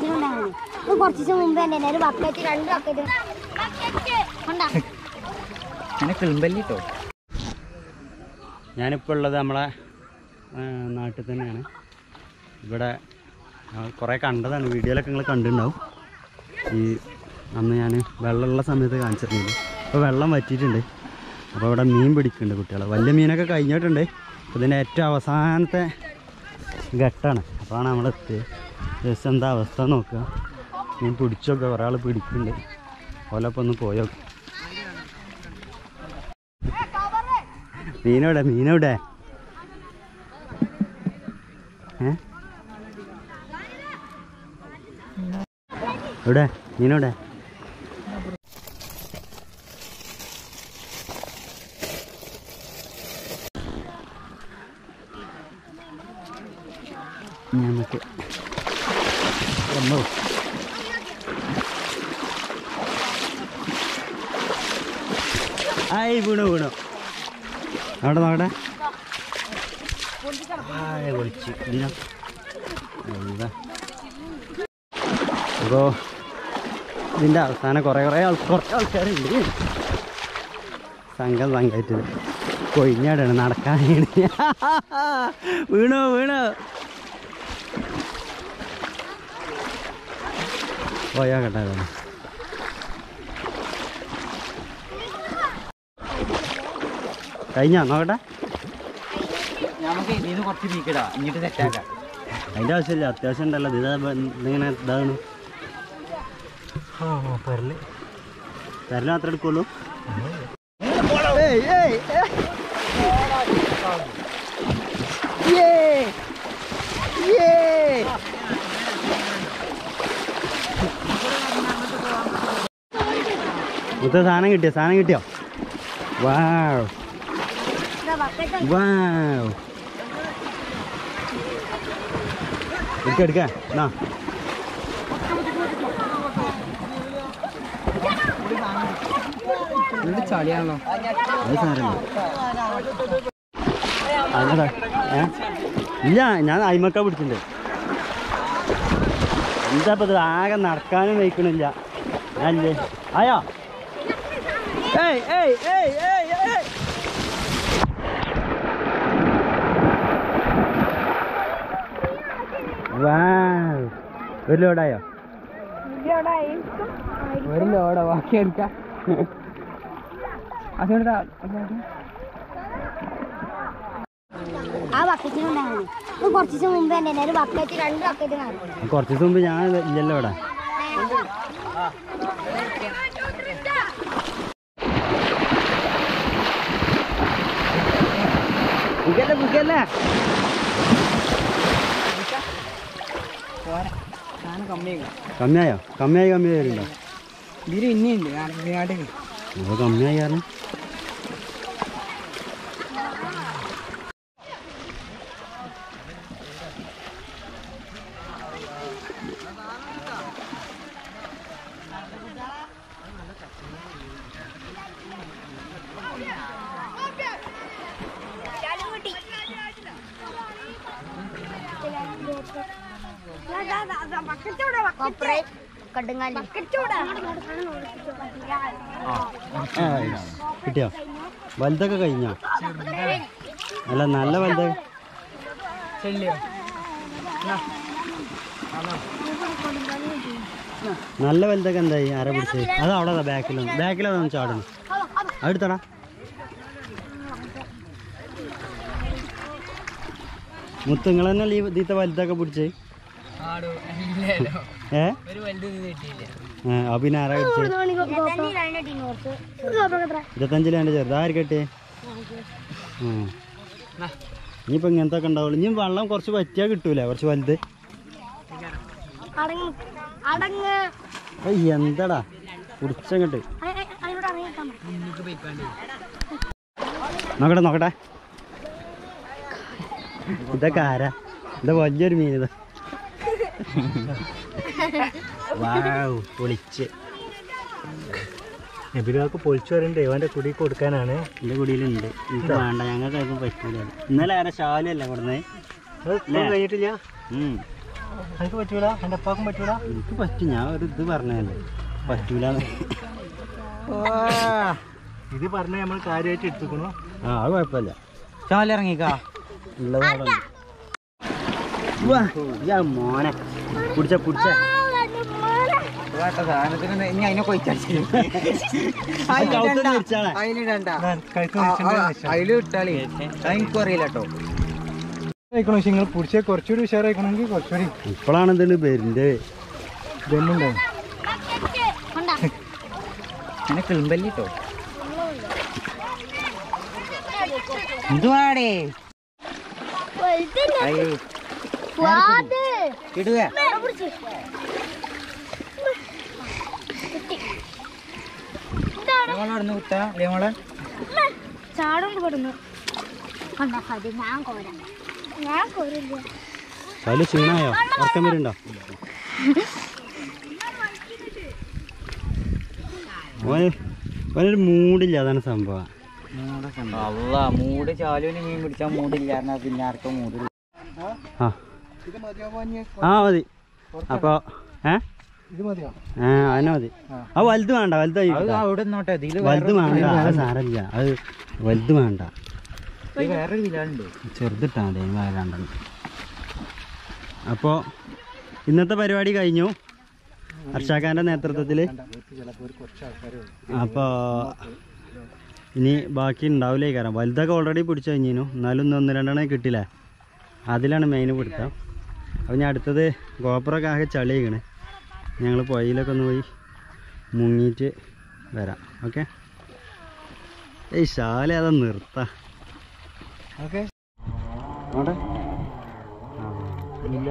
ബക്കറ്റിലുണ്ടായിരുന്നു ഇത് കുറച്ച് ദിവസം മുമ്പ് തന്നെ ഒരു ബക്കറ്റ് രണ്ട് ബക്കറ്റ് കൊണ്ടാ അങ്ങനെ കിളുമ്പല്ലിട്ടോ ഞാനിപ്പോൾ ഉള്ളത് നമ്മളെ ആ, നാട്ടിൽ തന്നെയാണ് ഇവിടെ കുറേ കണ്ടതാണ് വീഡിയോയിലൊക്കെ നിങ്ങൾ കണ്ടിട്ടുണ്ടാവും ഈ അന്ന് ഞാൻ വെള്ളമുള്ള സമയത്ത് കാണിച്ചിരുന്നത് ഇപ്പോൾ വെള്ളം വറ്റിയിട്ടുണ്ട് അപ്പോൾ ഇവിടെ മീൻ പിടിക്കുന്നുണ്ട് കുട്ടികൾ വലിയ മീനൊക്കെ കഴിഞ്ഞിട്ടുണ്ട് അപ്പോൾ ഇതിൻ്റെ ഏറ്റവും അവസാനത്തെ ഘട്ടമാണ് അപ്പോഴാണ് നമ്മൾ എത്തിയത് ജസ്റ്റ് എന്താ അവസ്ഥ നോക്കുക മീൻ പിടിച്ചൊക്കെ ഒരാൾ പിടിക്കുന്നുണ്ട് ഓലപ്പം ഒന്ന് പോയോ മീനവിടെ മീനവിടെ ഏ എവിടെ മീനവിടെ നമുക്ക് ഒന്നോ ആയി വീണു വീണു അവിടെ നോക്കട്ടെ ആയ വിളിച്ചു ഇതിനാ അപ്പോൾ ഇതിൻ്റെ അവസാനം കുറേ കുറേ ആൾ കുറേ ആൾക്കാരുണ്ട് സംഘം സംഘമായിട്ട് കൊഴിഞ്ഞാടാണ് നടക്കാൻ വീണോ വീണോ പോയാ കേട്ടോ കഴിഞ്ഞാ നോക്കട്ടെ നമുക്ക് ഇതിന് കുറച്ച് വീക്കിടാ ഇങ്ങോട്ട് സെറ്റാക്കാം അതിൻ്റെ ആവശ്യമില്ല അത്യാവശ്യം ഉണ്ടല്ലോ ഇത് ഇതാ- ഇതിങ്ങനെ ഇതാണ് പെരല് തരല് മാത്രമേ എടുക്കുള്ളൂ മുത്ത സാധനം കിട്ടിയോ സാധനം കിട്ടിയോ വാവ് ബക്കറ്റ് വാവ് എടുക്ക എടുക്ക എന്നാ ഇത് ചളിയാണല്ലോ അത് സാരമില്ല അല്ലടാ ഏ ഇല്ല ഞാൻ അയിമക്ക പിടിച്ചിട്ടുണ്ട് എന്താ ഇപ്പൊ ഇത് ആകെ നടക്കാനും വയ്ക്കണില്ല അല്ലേ ആയോ ഏയ് ഏയ് ഏയ് ഏയ് ഏയ് വാവ് ഒരു ലോഡായോ ഒരു ലോഡോ ബാക്കി എടുക്കാം അതുകൊണ്ട് ആ ബക്കറ്റിലുണ്ടായിരുന്നു ഇത് കുറച്ച് ദിവസം മുമ്പ് തന്നെ ഒരു ബക്കറ്റ് രണ്ട് ബക്കറ്റ് നടന്നു കുറച്ച് ദിവസം മുമ്പ് ഞാൻ ഇല്ലല്ലോ ഇവിടെ മുഖല്ലേ മുഖല്ലേ പോരാ സാധനം കമ്മിയായി കമ്മിയായോ കമ്മിയായി കമ്മിയായി വരുന്നുണ്ടോ ഇതിന് ഇനിയുണ്ട് നാട്ടിൽ അത് കമ്മിയായി കാരണം കടുങ്ങാലി കിട്ടിയോ വലുതൊക്കെ കഴിഞ്ഞോ അല്ല നല്ല വലുത് ചെല്ലിയോ നല്ല വലുതൊക്കെ എന്തായി ആരെ പിടിച്ച് അത് അവിടെ ബാക്കിലൊന്ന് ബാക്കിലൊന്ന് ചാടുന്നു അടുത്തടാ മുത്തുങ്ങൾ തന്നെ ലീവ് ഇതിത്തെ വലുതൊക്കെ പിടിച്ച് ആടോ ഇല്ലല്ലോ ഏ ഒരു വലുത് ഇത് കിട്ടിയില്ല ആ, അപ്പൊ പിന്നെ ആരാ പിടിച്ച് ഇരുപത്തഞ്ചില് എൻ്റെ ചെറുത് ആര് കെട്ടി നാ. ഇനിയിപ്പോ ഇങ്ങനത്തെ ഒക്കെ ഉണ്ടാവുള്ളൂ ഇനി വെള്ളം കുറച്ച് പറ്റിയാ കിട്ടൂലേ കുറച്ച് വലുത് അടങ്ങ് അടങ്ങ് ഏയ് എന്താടാ കുടിച്ചങ്ങട്ട് അതിനോട് അറിയിക്കാൻ മുന്നിക്ക് പോയിക്കാണ്ട് നോക്കട്ടെ നോക്കട്ടെ ഇതൊക്കെ ആരാ ഇത് വലിയൊരു മീൻ ഇത് വാവ് പൊളിച്ച് നബിലാക്ക് പൊളിച്ചു വരണ്ടേ അവന്റെ കുടി കൊടുക്കാനാണ് എൻ്റെ കുടിയിലുണ്ട് എനിക്ക് വേണ്ട ഞങ്ങൾക്ക് അതിപ്പോൾ പറ്റൂല അത്. ഇന്നലെ ആരാ ശാലയല്ല കൊടുന്നേ അത് ഇപ്പം കഴിഞ്ഞിട്ടില്ല എനിക്ക് പറ്റൂല എൻ്റെ അപ്പാക്കും പറ്റൂല എനിക്ക് പറ്റും ഞാൻ ഒരു ഇത് പറഞ്ഞതല്ലേ പറ്റൂല ഇത് പറഞ്ഞ നമ്മൾ കാര്യമായിട്ട് എടുത്തുക്കണു ആ അത് കുഴപ്പമില്ല ചാലിറങ്ങിക്കാ ഉള്ളത് അവിടെ ഉണ്ട്. ഉവ്വ, ഇയ്യാ മോനെ പിടിച്ച പിടിച്ച കേട്ടോ സാധനത്തിന് ഇനി അതിനെ കൊയിച്ചു കൗത്തന്നെ തിരിച്ചാളെ. അതിലിടണ്ട കഴുത്ത് അതില് ഇട്ടാളേ അത് എനിക്കും അറിയില്ല കേട്ടോ കഴിക്കണോ പക്ഷെ നിങ്ങൾ പിടിച്ച കുറച്ചുകൂടി ഉഷാറായിക്കണമെങ്കിൽ കുറച്ചുകൂടി ഇപ്പോഴാണ് ഇതിന് പേരിൻ്റെ ദമ്മുണ്ടാവും അങ്ങനെ കിളുമ്പല്ലി കേട്ടോ എന്തുവാടേ ഇടുക നമ്മളെ നടന്ന് കുത്താ അല്ലേ മോളെ ചാടും കൊടുന്നു കണ്ടോ അത് ഞാൻ കോരാം ഞാൻ കോരില്ല അതിൽ ക്ഷീണായോ ഉറക്കം വരുന്നുണ്ടോ ഓന് ഓനൊരു മൂടില്ല അതാണ് സംഭവം മൂടൊക്കെ ഉണ്ടോ അല്ല മൂട് ചാലുവിന് മീൻ പിടിച്ചാൽ മൂടില്ല പിന്നെ ആർക്കും മൂടില്ല ആ ആ മതി അപ്പോൾ ഏ ഇത് മതിയോ ഏ അതിനെ മതി അത് വലുത് വേണ്ട വലുത് അത് കഴിക്കണ്ട. അവിടെ നിന്നോട്ടെ ഇതില് വലുത് വേണ്ട അത് സാരമില്ല അത് വലുത് വേണ്ട വേറെ വേറൊരു വിലാണ്ട് ചെറുതിട്ടാ മതി അതിന് വേറെ രണ്ടെണ്ണം അപ്പോൾ ഇന്നത്തെ പരിപാടി കഴിഞ്ഞു ഹർഷാക്കാൻ്റെ നേതൃത്വത്തിൽ അപ്പോൾ ഇനി ബാക്കി ഉണ്ടാവില്ലേ കാരണം വലുതൊക്കെ ഓൾറെഡി പിടിച്ചു കഴിഞ്ഞു എന്നാലും ഇന്ന് ഒന്ന് രണ്ടെണ്ണം കിട്ടില്ല അതിലാണ് മെയിൻ പിടുത്തം അപ്പോൾ ഞാൻ അടുത്തത് ഗോപുരമൊക്കെ ആകെ ചളിയാണ് ഞങ്ങൾ പുഴയിലൊക്കെ ഒന്ന് പോയി മുങ്ങിയിട്ട് വരാം ഓക്കെ ഏയ് ശാല അതാ നിർത്താം ഓക്കെ അവിടെ ഇല്ല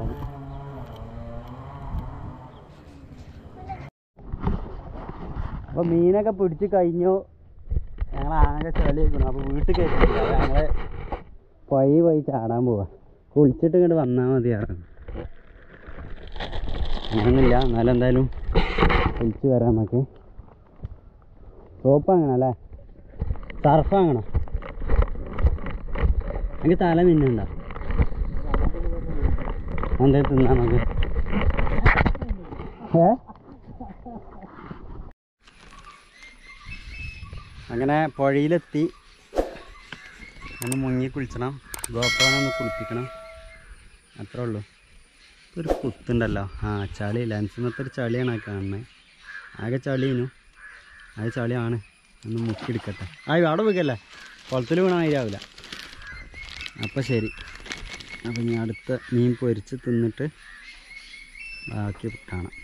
അപ്പൊ മീനൊക്കെ പിടിച്ച് കഴിഞ്ഞു ഞങ്ങൾ ആകെ ചളിയാക്കണം അപ്പൊ വീട്ടിൽ കയറ്റില്ല അപ്പൊ ഞങ്ങള് പൊഴി പോയി ചാടാൻ പോവാ കുളിച്ചിട്ട് ഇങ്ങോട്ട് വന്നാൽ മതിയായിരുന്നു അങ്ങനൊന്നുമില്ല എന്നാലും എന്തായാലും കുളിച്ച് വരാം നമുക്ക് സോപ്പ് അങ്ങനെ അല്ലേ സർഫ് അങ്ങനെ എനിക്ക് തല മിന്നുണ്ടോ എന്താ തിന്നാ നമുക്ക് ഏ അങ്ങനെ പുഴയിലെത്തി ഒന്ന് മുങ്ങി കുളിച്ചണം ഗോപ്രോനെ ഒന്ന് കുളിപ്പിക്കണം അത്രേ ഉള്ളൂ ഒരു കുത്തുണ്ടല്ലോ ആ ചളി ലെൻസിമത്തെ ഒരു ചളിയാണ് ആ കാണുന്നത് ആകെ ചളിയനു അത് ചളിയാണ് ഒന്ന് മുക്കിയെടുക്കട്ടെ ആ അവിടെ വെക്കല്ലേ കുളത്തിൽ വീണ മതിയാവില്ല അപ്പം ശരി അപ്പം ഞാൻ അടുത്ത മീൻ പൊരിച്ച് തിന്നിട്ട് ബാക്കി കാണാം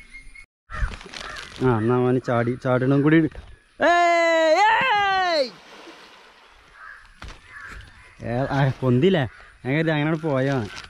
ആ എന്നാ അവന് ചാടി ചാടണം കൂടി ഇട്. ഏയ്, ഏയ്! ഏ, ആ, പൊന്തില്ലേ ഞാൻ കരുതി അങ്ങനെ പോയാണ്